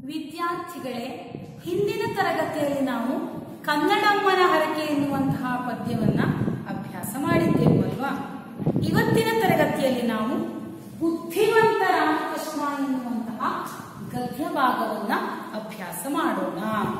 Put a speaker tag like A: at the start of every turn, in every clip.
A: ವಿದ್ಯಾರ್ಥಿಗಳೇ ಹಿಂದಿನ ತರಗತಿಯಲ್ಲಿ ನಾವು ಕನ್ನಡಮ್ಮನ ಹರಕೆ ಎನ್ನುವಂತಹ ಪದ್ಯವನ್ನ ಅಭ್ಯಾಸ ಮಾಡಿದ್ದೆವು ಅಲ್ವಾ ಇವತ್ತಿನ ತರಗತಿಯಲ್ಲಿ ನಾವು ಬುದ್ಧಿವಂತ ರಾಮಕೃಷ್ಣ ಎನ್ನುವಂತಹ ಗದ್ಯ ಭಾಗವನ್ನ ಅಭ್ಯಾಸ ಮಾಡೋಣ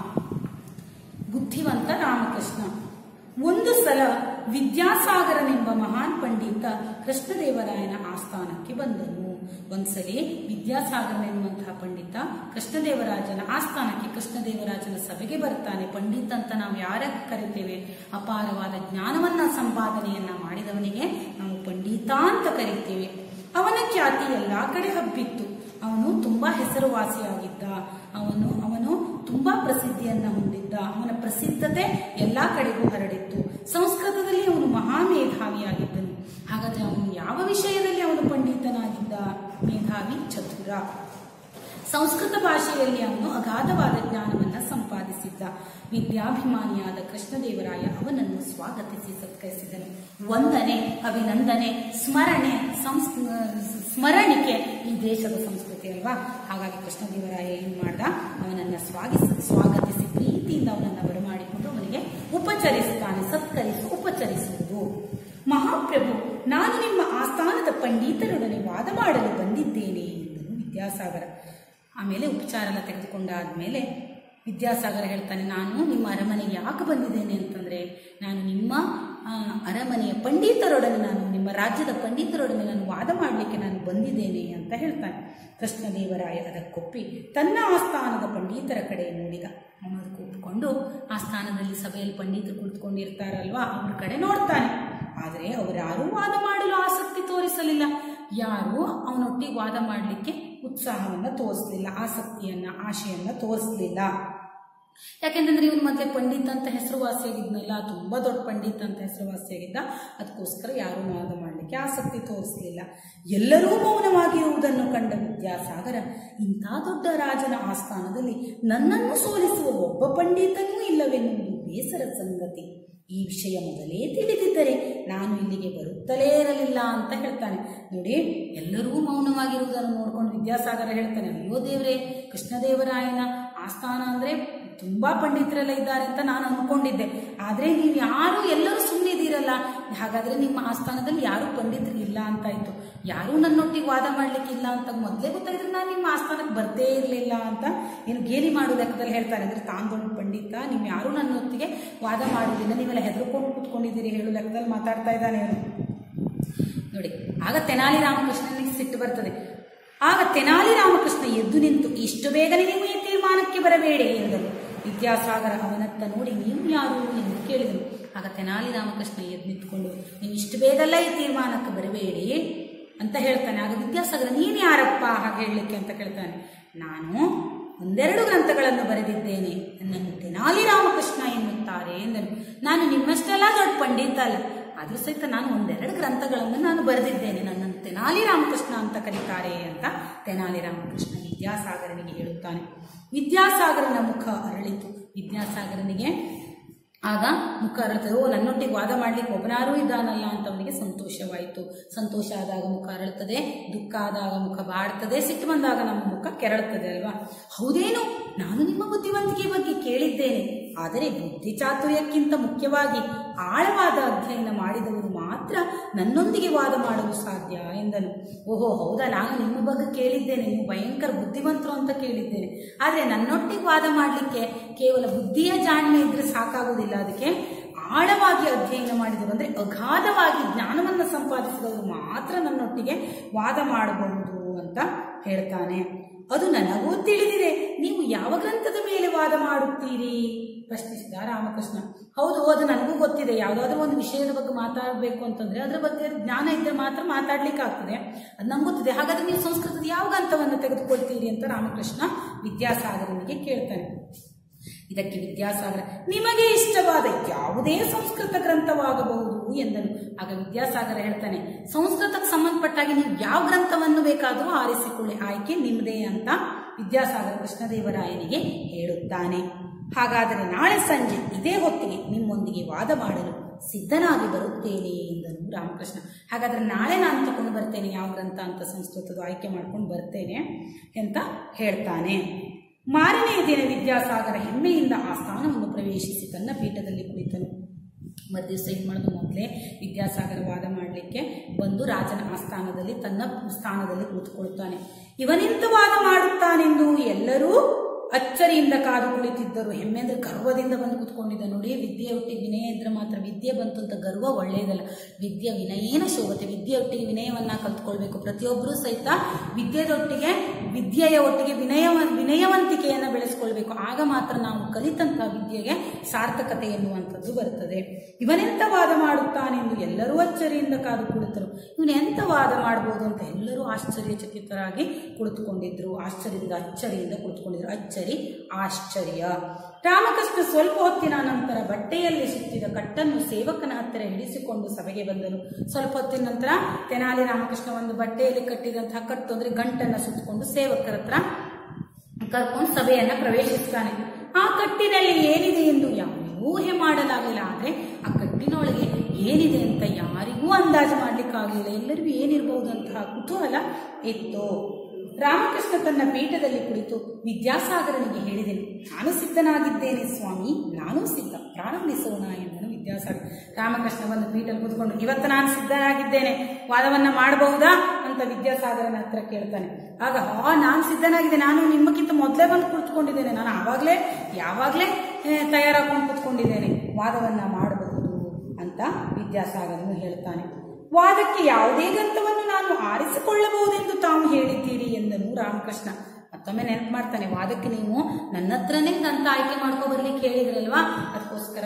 A: ಬುದ್ಧಿವಂತ ರಾಮಕೃಷ್ಣ ಒಂದು ಸಲ ವಿದ್ಯಾಸಾಗರನೆಂಬ ಮಹಾನ್ ಪಂಡಿತ ಕೃಷ್ಣದೇವರಾಯನ ಆಸ್ಥಾನಕ್ಕೆ ಬಂದನು ಒಂದ್ಸಲಿ ವಿದ್ಯಾಸಾಗರನೆನ್ನುವಂತಹ ಪಂಡಿತ ಕೃಷ್ಣದೇವರಾಜನ ಆಸ್ಥಾನಕ್ಕೆ ಕೃಷ್ಣದೇವರಾಜನ ಸಭೆಗೆ ಬರ್ತಾನೆ ಪಂಡಿತ ಅಂತ ನಾವು ಯಾರಕ್ಕೆ ಕರಿತೇವೆ ಅಪಾರವಾದ ಜ್ಞಾನವನ್ನ ಸಂಪಾದನೆಯನ್ನ ಮಾಡಿದವನಿಗೆ ನಾವು ಪಂಡಿತ ಅಂತ ಕರಿತೇವೆ ಅವನ ಖ್ಯಾತಿ ಎಲ್ಲಾ ಕಡೆ ಹಬ್ಬಿತ್ತು ಅವನು ತುಂಬಾ ಹೆಸರುವಾಸಿಯಾಗಿದ್ದ ಅವನು ಅವನು ತುಂಬಾ ಪ್ರಸಿದ್ಧಿಯನ್ನ ಹೊಂದಿದ್ದ ಅವನ ಪ್ರಸಿದ್ಧತೆ ಎಲ್ಲಾ ಕಡೆಗೂ ಹರಡಿತ್ತು ಸಂಸ್ಕೃತದಲ್ಲಿ ಅವನು ಮಹಾಮೇಧಾವಿಯಾಗಿದ್ದನು ಹಾಗಾದ್ರೆ ಅವನು ಯಾವ ವಿಷಯದಲ್ಲಿ ಅವನು ಪಂಡಿತನಾಗಿದ್ದ ಮೇಧಾವಿ ಚತುರ ಸಂಸ್ಕೃತ ಭಾಷೆಯಲ್ಲಿ ಅವನು ಅಗಾಧವಾದ ಜ್ಞಾನವನ್ನ ಸಂಪಾದಿಸಿದ್ದ ವಿದ್ಯಾಭಿಮಾನಿಯಾದ ಕೃಷ್ಣದೇವರಾಯ ಅವನನ್ನು ಸ್ವಾಗತಿಸಿ ಸತ್ಕರಿಸಿದನು ವಂದನೆ ಅಭಿನಂದನೆ ಸ್ಮರಣೆ ಸಂಸ್ ಸ್ಮರಣಿಕೆ ಈ ದೇಶದ ಸಂಸ್ಕೃತಿ ಅಲ್ವಾ ಹಾಗಾಗಿ ಕೃಷ್ಣದೇವರಾಯ ಏನ್ ಮಾಡ್ದ ಅವನನ್ನ ಸ್ವಾಗಿಸ ಸ್ವಾಗತಿಸಿ ಪ್ರೀತಿಯಿಂದ ಅವನನ್ನ ಬರಮಾಡಿಕೊಂಡು ಅವನಿಗೆ ಉಪಚರಿಸುತ್ತಾನೆ ಸತ್ಕರಿಸಿ ಉಪಚರಿಸುವುದು ಮಹಾಪ್ರಭು ನಾನು ನಿಮ್ಮ ಆಸ್ಥಾನದ ಪಂಡಿತರೊಡನೆ ವಾದ ಮಾಡಲು ಬಂದಿದ್ದೇನೆ ಎಂದನು ವಿದ್ಯಾಸಾಗರ ಆಮೇಲೆ ಉಪಚಾರ ಎಲ್ಲ ತೆಗೆದುಕೊಂಡಾದ್ಮೇಲೆ ವಿದ್ಯಾಸಾಗರ ಹೇಳ್ತಾನೆ ನಾನು ನಿಮ್ಮ ಅರಮನೆಗೆ ಯಾಕೆ ಬಂದಿದ್ದೇನೆ ಅಂತಂದ್ರೆ ನಾನು ನಿಮ್ಮ ಆ, ಅರಮನೆಯ ಪಂಡಿತರೊಡನೆ ನಾನು ನಿಮ್ಮ ರಾಜ್ಯದ ಪಂಡಿತರೊಡನೆ ನಾನು ವಾದ ಮಾಡಲಿಕ್ಕೆ ನಾನು ಬಂದಿದ್ದೇನೆ ಅಂತ ಹೇಳ್ತಾನೆ ಕೃಷ್ಣದೇವರಾಯ ಅದಕ್ಕೊಪ್ಪಿ ತನ್ನ ಆಸ್ಥಾನದ ಪಂಡಿತರ ಕಡೆ ನೋಡಿದ ಅವನು ಅದಕ್ಕೆ ಒಪ್ಪಿಕೊಂಡು ಆ ಸ್ಥಾನದಲ್ಲಿ ಸಭೆಯಲ್ಲಿ ಪಂಡಿತರು ಕುಳಿತುಕೊಂಡಿರ್ತಾರಲ್ವಾ ಅವ್ರ ಕಡೆ ನೋಡ್ತಾನೆ ಆದರೆ ಅವರ್ಯಾರೂ ವಾದ ಮಾಡಲು ಆಸಕ್ತಿ ತೋರಿಸಲಿಲ್ಲ ಯಾರೂ ಅವನೊಟ್ಟಿಗೆ ವಾದ ಮಾಡಲಿಕ್ಕೆ ಉತ್ಸಾಹವನ್ನ ತೋರಿಸಲಿಲ್ಲ ಆಸಕ್ತಿಯನ್ನ ಆಶೆಯನ್ನ ತೋರಿಸಲಿಲ್ಲ ಯಾಕೆಂತಂದ್ರೆ ಇವನು ಮೊದಲೇ ಪಂಡಿತ ಅಂತ ಹೆಸರುವಾಸಿಯಾಗಿದ್ನಲ್ಲ ತುಂಬಾ ದೊಡ್ಡ ಪಂಡಿತ ಅಂತ ಹೆಸರುವಾಸಿಯಾಗಿದ್ದ ಅದಕ್ಕೋಸ್ಕರ ಯಾರೂ ವಾದ ಮಾಡಲಿಕ್ಕೆ ಆಸಕ್ತಿ ತೋರಿಸಲಿಲ್ಲ ಎಲ್ಲರೂ ಮೌನವಾಗಿರುವುದನ್ನು ಕಂಡ ವಿದ್ಯಾಸಾಗರ ಇಂಥ ದೊಡ್ಡ ರಾಜನ ಆಸ್ಥಾನದಲ್ಲಿ ನನ್ನನ್ನು ಸೋಲಿಸುವ ಒಬ್ಬ ಪಂಡಿತನೂ ಇಲ್ಲವೆನ್ನುವುದು ಬೇಸರ ಸಂಗತಿ ಈ ವಿಷಯ ಮೊದಲೇ ತಿಳಿದಿದ್ದರೆ ನಾನು ಇಲ್ಲಿಗೆ ಬರುತ್ತಲೇ ಇರಲಿಲ್ಲ ಅಂತ ಹೇಳ್ತಾನೆ ನೋಡಿ ಎಲ್ಲರೂ ಮೌನವಾಗಿರುವುದನ್ನು ನೋಡ್ಕೊಂಡು ವಿದ್ಯಾಸಾಗರ ಹೇಳ್ತಾನೆ ಅಯ್ಯೋ ದೇವರೇ ಕೃಷ್ಣದೇವರಾಯನ ಆಸ್ಥಾನ ಅಂದ್ರೆ ತುಂಬಾ ಪಂಡಿತರೆಲ್ಲ ಇದ್ದಾರೆ ಅಂತ ನಾನು ಅನ್ಕೊಂಡಿದ್ದೆ ಆದ್ರೆ ನೀವು ಯಾರು ಎಲ್ಲರೂ ಸುಮ್ಮನಿದ್ದೀರಲ್ಲ ಹಾಗಾದ್ರೆ ನಿಮ್ಮ ಆಸ್ಥಾನದಲ್ಲಿ ಯಾರು ಪಂಡಿತರು ಇಲ್ಲ ಅಂತಾಯ್ತು ಯಾರೂ ನನ್ನೊಟ್ಟಿಗೆ ವಾದ ಮಾಡ್ಲಿಕ್ಕಿಲ್ಲ ಅಂತ ಮೊದಲೇ ಗೊತ್ತಾಗಿದ್ರೆ ನಾನು ನಿಮ್ಮ ಆಸ್ಥಾನಕ್ಕೆ ಬರ್ತೇ ಇರಲಿಲ್ಲ ಅಂತ ಏನು ಗೇಲಿ ಮಾಡೋ ಲೆಕ್ಕದಲ್ಲಿ ಹೇಳ್ತಾರೆ ಅಂದ್ರೆ ತಾನು ದೊಡ್ಡ ಪಂಡಿತ ನೀವು ಯಾರೂ ನನ್ನೊತ್ತಿಗೆ ವಾದ ಮಾಡುವುದಿಲ್ಲ ನೀವೆಲ್ಲ ಹೆದರ್ಕೊಂಡು ಕೂತ್ಕೊಂಡಿದ್ದೀರಿ ಹೇಳು ಲೆಕ್ಕದಲ್ಲಿ ಮಾತಾಡ್ತಾ ಇದ್ದಾನೆ ಅವನು ನೋಡಿ ಆಗ ತೆನಾಲಿ ರಾಮಕೃಷ್ಣನಿಗೆ ಸಿಟ್ಟು ಬರ್ತದೆ ಆಗ ತೆನಾಲಿ ರಾಮಕೃಷ್ಣ ಎದ್ದು ನಿಂತು ಇಷ್ಟು ಬೇಗನೆ ನೀವು ಈ ತೀರ್ಮಾನಕ್ಕೆ ಬರಬೇಡಿ ಎಂದರು ವಿದ್ಯಾಸಾಗರ ಅವನತ್ತ ನೋಡಿ ನೀವು ಯಾರು ಎಂದು ಕೇಳಿದನು ಆಗ ತೆನಾಲಿ ರಾಮಕೃಷ್ಣ ಎದ್ದು ನಿಂತ್ಕೊಂಡು ನೀವು ಇಷ್ಟು ಬೇಗಲ್ಲ ಈ ತೀರ್ಮಾನಕ್ಕೆ ಬರಬೇಡಿ ಅಂತ ಹೇಳ್ತಾನೆ ಆಗ ವಿದ್ಯಾಸಾಗರ ನೀನು ಯಾರಪ್ಪ ಹಾಗೆ ಹೇಳಲಿಕ್ಕೆ ಅಂತ ಕೇಳ್ತಾನೆ ನಾನು ಒಂದೆರಡು ಗ್ರಂಥಗಳನ್ನು ಬರೆದಿದ್ದೇನೆ ನನ್ನನ್ನು ತೆನಾಲಿ ರಾಮಕೃಷ್ಣ ಎನ್ನುತ್ತಾರೆ ಎಂದನು ನಾನು ನಿಮ್ಮಷ್ಟೆಲ್ಲ ದೊಡ್ಡ ಪಂಡಿತ ಅಲ್ಲ ಆದ್ರೂ ಸಹಿತ ನಾನು ಒಂದೆರಡು ಗ್ರಂಥಗಳನ್ನು ನಾನು ಬರೆದಿದ್ದೇನೆ ನನ್ನನ್ನು ತೆನಾಲಿ ರಾಮಕೃಷ್ಣ ಅಂತ ಕರೀತಾರೆ ಅಂತ ತೆನಾಲಿ ರಾಮಕೃಷ್ಣ ವಿದ್ಯಾಸಾಗರನಿಗೆ ಹೇಳುತ್ತಾನೆ ವಿದ್ಯಾಸಾಗರನ ಮುಖ ಅರಳಿತು ವಿದ್ಯಾಸಾಗರನಿಗೆ ಆಗ ಮುಖ ಅರಳುತ್ತದೆ ಓ ನನ್ನೊಟ್ಟಿಗೆ ವಾದ ಮಾಡ್ಲಿಕ್ಕೆ ಒಬ್ಬನಾರೂ ಇದ್ದಾನಲ್ಲ ಅಂತ ಅವನಿಗೆ ಸಂತೋಷವಾಯಿತು ಸಂತೋಷ ಆದಾಗ ಮುಖ ಅರಳುತ್ತದೆ ದುಃಖ ಆದಾಗ ಮುಖ ಬಾಡ್ತದೆ ಸಿಟ್ಟು ಬಂದಾಗ ನಮ್ಮ ಮುಖ ಕೆರಳುತ್ತದೆ ಅಲ್ವಾ ಹೌದೇನು ನಾನು ನಿಮ್ಮ ಬುದ್ಧಿವಂತಿಕೆ ಬಗ್ಗೆ ಕೇಳಿದ್ದೇನೆ ಆದರೆ ಬುದ್ಧಿ ಚಾತುರ್ಯಕ್ಕಿಂತ ಮುಖ್ಯವಾಗಿ ಆಳವಾದ ಅಧ್ಯಯನ ಮಾಡಿದವರು ಮಾತ್ರ ನನ್ನೊಂದಿಗೆ ವಾದ ಮಾಡಲು ಸಾಧ್ಯ ಎಂದನು ಓಹೋ ಹೌದಾ ನಾನು ನಿಮ್ಮ ಬಗ್ಗೆ ಕೇಳಿದ್ದೇನೆ ನೀವು ಭಯಂಕರ ಬುದ್ಧಿವಂತರು ಅಂತ ಕೇಳಿದ್ದೇನೆ ಆದರೆ ನನ್ನೊಟ್ಟಿಗೆ ವಾದ ಮಾಡಲಿಕ್ಕೆ ಕೇವಲ ಬುದ್ಧಿಯ ಜಾಣ್ಮೆ ಇದ್ರೆ ಸಾಕಾಗುವುದಿಲ್ಲ ಅದಕ್ಕೆ ಆಳವಾಗಿ ಅಧ್ಯಯನ ಮಾಡಿದವರು ಅಂದ್ರೆ ಅಗಾಧವಾಗಿ ಜ್ಞಾನವನ್ನು ಸಂಪಾದಿಸಿದವರು ಮಾತ್ರ ನನ್ನೊಟ್ಟಿಗೆ ವಾದ ಮಾಡಬಹುದು ಅಂತ ಹೇಳ್ತಾನೆ ಅದು ನನಗೂ ತಿಳಿದಿದೆ ನೀವು ಯಾವ ಗ್ರಂಥದ ಮೇಲೆ ವಾದ ಮಾಡುತ್ತೀರಿ ಪ್ರಶ್ನಿಸಿದ ರಾಮಕೃಷ್ಣ ಹೌದು ಅದು ನನಗೂ ಗೊತ್ತಿದೆ ಯಾವುದಾದ್ರೂ ಒಂದು ವಿಷಯದ ಬಗ್ಗೆ ಮಾತಾಡಬೇಕು ಅಂತಂದ್ರೆ ಅದ್ರ ಬಗ್ಗೆ ಜ್ಞಾನ ಇದ್ದರೆ ಮಾತ್ರ ಮಾತಾಡ್ಲಿಕ್ಕೆ ಆಗ್ತದೆ ಅದು ನಂಗೆ ಗೊತ್ತಿದೆ ಹಾಗಾದ್ರೆ ನೀವು ಸಂಸ್ಕೃತದ ಯಾವ ಗ್ರಂಥವನ್ನು ತೆಗೆದುಕೊಳ್ತೀರಿ ಅಂತ ರಾಮಕೃಷ್ಣ ವಿದ್ಯಾಸಾಗರನಿಗೆ ಕೇಳ್ತಾನೆ ಇದಕ್ಕೆ ವಿದ್ಯಾಸಾಗರ ನಿಮಗೆ ಇಷ್ಟವಾದ ಯಾವುದೇ ಸಂಸ್ಕೃತ ಗ್ರಂಥವಾಗಬಹುದು ಎಂದನು ಆಗ ವಿದ್ಯಾಸಾಗರ ಹೇಳ್ತಾನೆ ಸಂಸ್ಕೃತಕ್ಕೆ ಸಂಬಂಧಪಟ್ಟಾಗಿ ನೀವು ಯಾವ ಗ್ರಂಥವನ್ನು ಬೇಕಾದರೂ ಆರಿಸಿಕೊಳ್ಳಿ ಆಯ್ಕೆ ನಿಮ್ಮದೇ ಅಂತ ವಿದ್ಯಾಸಾಗರ ಕೃಷ್ಣದೇವರಾಯನಿಗೆ ಹೇಳುತ್ತಾನೆ ಹಾಗಾದರೆ ನಾಳೆ ಸಂಜೆ ಇದೇ ಹೊತ್ತಿಗೆ ನಿಮ್ಮೊಂದಿಗೆ ವಾದ ಮಾಡಲು ಸಿದ್ಧನಾಗಿ ಬರುತ್ತೇನೆ ಎಂದನು ರಾಮಕೃಷ್ಣ ಹಾಗಾದ್ರೆ ನಾಳೆ ನಾನು ತಗೊಂಡು ಬರ್ತೇನೆ ಯಾವ ಗ್ರಂಥ ಅಂತ ಸಂಸ್ಕೃತದ ಆಯ್ಕೆ ಮಾಡ್ಕೊಂಡು ಬರ್ತೇನೆ ಅಂತ ಹೇಳ್ತಾನೆ ಮಾರನೆಯ ದಿನ ವಿದ್ಯಾಸಾಗರ ಹೆಮ್ಮೆಯಿಂದ ಆ ಸ್ಥಾನವನ್ನು ಪ್ರವೇಶಿಸಿ ತನ್ನ ಪೀಠದಲ್ಲಿ ಕುಳಿತನು ಮಧ್ಯ ಏನ್ ಮಾಡಿದ ಮೊದಲೇ ವಿದ್ಯಾಸಾಗರ ವಾದ ಮಾಡಲಿಕ್ಕೆ ಬಂದು ರಾಜನ ಆಸ್ಥಾನದಲ್ಲಿ ತನ್ನ ಸ್ಥಾನದಲ್ಲಿ ಕೂತ್ಕೊಳ್ತಾನೆ ಇವನೆಂತ ವಾದ ಮಾಡುತ್ತಾನೆಂದು ಎಲ್ಲರೂ ಅಚ್ಚರಿಯಿಂದ ಕಾದು ಕುಳಿತಿದ್ದರು ಹೆಮ್ಮೆ ಅಂದ್ರೆ ಗರ್ವದಿಂದ ಬಂದು ಕೂತ್ಕೊಂಡಿದ್ದ ನೋಡಿ ವಿದ್ಯೆ ಒಟ್ಟಿಗೆ ವಿನಯ ಇದ್ರೆ ಮಾತ್ರ ವಿದ್ಯೆ ಬಂತು ಅಂತ ಗರ್ವ ಒಳ್ಳೆಯದಲ್ಲ ವಿದ್ಯೆ ವಿನಯೇನ ಶೋಭತೆ ವಿದ್ಯೆ ಒಟ್ಟಿಗೆ ವಿನಯವನ್ನ ಕಲ್ತ್ಕೊಳ್ಬೇಕು ಪ್ರತಿಯೊಬ್ಬರೂ ಸಹಿತ ವಿದ್ಯೆದೊಟ್ಟಿಗೆ ವಿದ್ಯೆಯ ಒಟ್ಟಿಗೆ ವಿನಯ ವಿನಯವಂತಿಕೆಯನ್ನು ಬೆಳೆಸ್ಕೊಳ್ಬೇಕು ಆಗ ಮಾತ್ರ ನಾವು ಕಲಿತಂತಹ ವಿದ್ಯೆಗೆ ಸಾರ್ಥಕತೆ ಎನ್ನುವಂಥದ್ದು ಬರ್ತದೆ ಇವನೆಂತ ವಾದ ಮಾಡುತ್ತಾನೆಂದು ಎಲ್ಲರೂ ಅಚ್ಚರಿಯಿಂದ ಕಾದು ಕುಳಿತರು ಇವನು ಎಂತ ವಾದ ಮಾಡ್ಬೋದು ಅಂತ ಎಲ್ಲರೂ ಆಶ್ಚರ್ಯಚಕಿತರಾಗಿ ಕುಳಿತುಕೊಂಡಿದ್ರು ಆಶ್ಚರ್ಯದಿಂದ ಅಚ್ಚರಿಯಿಂದ ಕುಳಿತುಕೊಂಡಿದ್ರು ಅಚ್ಚರಿ ಆಶ್ಚರ್ಯ ರಾಮಕೃಷ್ಣ ಸ್ವಲ್ಪ ಹೊತ್ತಿನ ನಂತರ ಬಟ್ಟೆಯಲ್ಲಿ ಸುತ್ತಿದ ಕಟ್ಟನ್ನು ಸೇವಕನ ಹತ್ತಿರ ಹಿಡಿಸಿಕೊಂಡು ಸಭೆಗೆ ಬಂದನು ಸ್ವಲ್ಪ ಹೊತ್ತಿನ ನಂತರ ತೆನಾಲಿ ರಾಮಕೃಷ್ಣ ಒಂದು ಬಟ್ಟೆಯಲ್ಲಿ ಕಟ್ಟಿದಂತಹ ಕಟ್ಟು ಅಂದ್ರೆ ಗಂಟನ್ನ ಸುತ್ತಕೊಂಡು ಸೇವಕರ ಹತ್ರ ಕರ್ಕೊಂಡು ಸಭೆಯನ್ನ ಪ್ರವೇಶಿಸ್ತಾನೆ ಆ ಕಟ್ಟಿನಲ್ಲಿ ಏನಿದೆ ಎಂದು ಯಾರಿಗೂ ಊಹೆ ಮಾಡಲಾಗಲಿಲ್ಲ ಆದ್ರೆ ಆ ಕಟ್ಟಿನೊಳಗೆ ಏನಿದೆ ಅಂತ ಯಾರಿಗೂ ಅಂದಾಜು ಮಾಡ್ಲಿಕ್ಕಾಗಲಿಲ್ಲ ಎಲ್ಲರಿಗೂ ಏನಿರಬಹುದಂತಹ ಕುತೂಹಲ ಇತ್ತು ರಾಮಕೃಷ್ಣ ತನ್ನ ಪೀಠದಲ್ಲಿ ಕುಳಿತು ವಿದ್ಯಾಸಾಗರನಿಗೆ ಹೇಳಿದೆನು ನಾನು ಸಿದ್ಧನಾಗಿದ್ದೇನೆ ಸ್ವಾಮಿ ನಾನೂ ಸಿದ್ಧ ಪ್ರಾರಂಭಿಸೋಣ ಎಂದನು ವಿದ್ಯಾಸಾಗರ ರಾಮಕೃಷ್ಣ ಬಂದು ಪೀಠದಲ್ಲಿ ಕೂತ್ಕೊಂಡು ಇವತ್ತು ನಾನು ಸಿದ್ಧನಾಗಿದ್ದೇನೆ ವಾದವನ್ನ ಮಾಡಬಹುದಾ ಅಂತ ವಿದ್ಯಾಸಾಗರನ ಹತ್ರ ಕೇಳ್ತಾನೆ ಆಗ ಹಾ ನಾನು ಸಿದ್ಧನಾಗಿದೆ ನಾನು ನಿಮ್ಮಕ್ಕಿಂತ ಮೊದಲೇ ಬಂದು ಕುಳಿತುಕೊಂಡಿದ್ದೇನೆ ನಾನು ಆವಾಗಲೇ ಯಾವಾಗಲೇ ತಯಾರಾಕೊಂಡು ಕೂತ್ಕೊಂಡಿದ್ದೇನೆ ವಾದವನ್ನ ಮಾಡಬಹುದು ಅಂತ ವಿದ್ಯಾಸಾಗರನು ಹೇಳ್ತಾನೆ ವಾದಕ್ಕೆ ಯಾವುದೇ ಗ್ರಂಥವನ್ನು ನಾನು ಆರಿಸಿಕೊಳ್ಳಬಹುದೆಂದು ತಾವು ಹೇಳಿದ್ದೀರಿ ಎಂದನು ರಾಮಕೃಷ್ಣ ಮತ್ತೊಮ್ಮೆ ನೆನಪು ಮಾಡ್ತಾನೆ ವಾದಕ್ಕೆ ನೀವು ನನ್ನ ಹತ್ರನೇ ಗ್ರಂಥ ಆಯ್ಕೆ ಮಾಡ್ಕೊ ಬರ್ಲಿಕ್ಕೆ ಹೇಳಿದ್ರಲ್ವಾ ಅದಕ್ಕೋಸ್ಕರ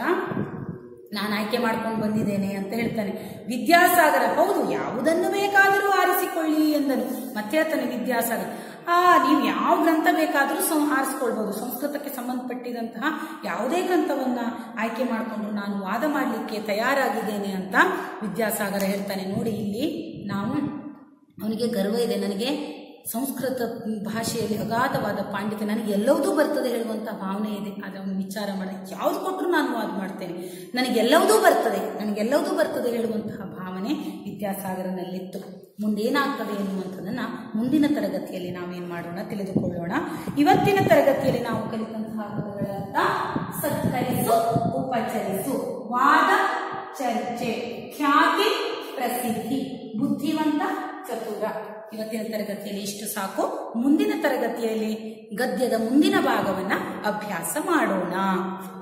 A: ನಾನು ಆಯ್ಕೆ ಮಾಡ್ಕೊಂಡು ಬಂದಿದ್ದೇನೆ ಅಂತ ಹೇಳ್ತಾನೆ ವಿದ್ಯಾಸಾಗರ ಹೌದು ಯಾವುದನ್ನು ಬೇಕಾದರೂ ಆರಿಸಿಕೊಳ್ಳಿ ಎಂದನು ಮತ್ತೆ ಹೇಳ್ತಾನೆ ವಿದ್ಯಾಸಾಗರ ಆ ನೀವು ಯಾವ ಗ್ರಂಥ ಬೇಕಾದರೂ ಸಂ ಆರಿಸ್ಕೊಳ್ಬಹುದು ಸಂಸ್ಕೃತಕ್ಕೆ ಸಂಬಂಧಪಟ್ಟಿದಂತಹ ಯಾವುದೇ ಗ್ರಂಥವನ್ನ ಆಯ್ಕೆ ಮಾಡಿಕೊಂಡು ನಾನು ವಾದ ಮಾಡಲಿಕ್ಕೆ ತಯಾರಾಗಿದ್ದೇನೆ ಅಂತ ವಿದ್ಯಾಸಾಗರ ಹೇಳ್ತಾನೆ ನೋಡಿ ಇಲ್ಲಿ ನಾವು ಅವನಿಗೆ ಗರ್ವ ಇದೆ ನನಗೆ ಸಂಸ್ಕೃತ ಭಾಷೆಯಲ್ಲಿ ಅಗಾಧವಾದ ಪಾಂಡಿತ್ಯ ನನಗೆ ಎಲ್ಲವೂ ಬರ್ತದೆ ಹೇಳುವಂಥ ಭಾವನೆ ಇದೆ ಆದರೆ ಅವನು ವಿಚಾರ ಮಾಡಿ ಯಾವ್ದು ಕೊಟ್ಟರು ನಾನು ವಾದ ಮಾಡ್ತೇನೆ ನನಗೆಲ್ಲವುದೂ ಬರ್ತದೆ ನನಗೆಲ್ಲವುದೂ ಬರ್ತದೆ ಹೇಳುವಂತಹ ಭಾವನೆ ವಿದ್ಯಾಸಾಗರನಲ್ಲಿತ್ತು ಮುಂದೇನಾಗ್ತದೆ ಎನ್ನುವಂಥದ್ದನ್ನ ಮುಂದಿನ ತರಗತಿಯಲ್ಲಿ ನಾವೇನು ಮಾಡೋಣ ತಿಳಿದುಕೊಳ್ಳೋಣ ಇವತ್ತಿನ ತರಗತಿಯಲ್ಲಿ ನಾವು ಕಲಿತಂತಹ ಪದಗಳಂತ ಸತ್ಕರಿಸು ಉಪಚರಿಸು ವಾದ ಚರ್ಚೆ ಖ್ಯಾತಿ ಪ್ರಸಿದ್ಧಿ ಬುದ್ಧಿವಂತ ಚತುರ ಇವತ್ತಿನ ತರಗತಿಯಲ್ಲಿ ಇಷ್ಟು ಸಾಕು ಮುಂದಿನ ತರಗತಿಯಲ್ಲಿ ಗದ್ಯದ ಮುಂದಿನ ಭಾಗವನ್ನ ಅಭ್ಯಾಸ ಮಾಡೋಣ